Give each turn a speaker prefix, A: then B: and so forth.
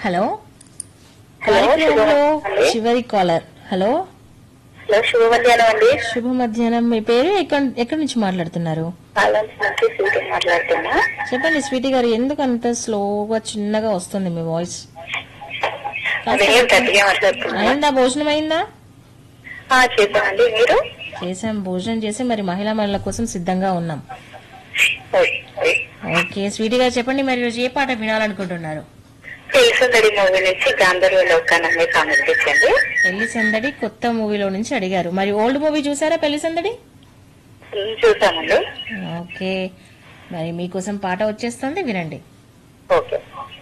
A: Hello
B: hello,
A: కార్యక్రమంలో
B: శుభ-
A: చివరి కాలర్ హలో
B: హలో శుభ మధ్యాహ్నం అండి
A: శుభ మధ్యాహ్నం మీ పేరు ఎక్కడ- ఎక్కడి నుంచి మాట్లాడుతున్నారు
B: పాలన్స్ నుంచి సీటు మాట్లాడుతున్నా
A: చెప్పండి స్వీటీ గారు ఎందుకు అంత స్లోగా చిన్నగా వస్తుంది మీ వాయిస్
B: అదే గట్టిగా మాట్లాడుతున్నా
A: అయిందా భోజనం అయిందా
B: ఆ, చేశానండి మీరు
A: చేసాం భోజనం చేసి మరి మహిళా మహిళల కోసం సిద్ధంగా ఉన్నాం
B: ఓకే.
A: ఓకే స్వీటీ గారు చెప్పండి మరి ఈరోజు ఏ పాట వినాలనుకుంటున్నారు
B: తెలుసుందడి మూవీ నుంచి గాంధర్వ లోకాన్ని సమర్పించండి
A: పెళ్లి సందడి కొత్త మూవీలో నుంచి అడిగారు మరి ఓల్డ్ మూవీ చూసారా పెళ్లి సందడి
B: చూసామండి
A: ఓకే మరి మీకోసం పాట వచ్చేస్తుంది వినండి
B: ఓకే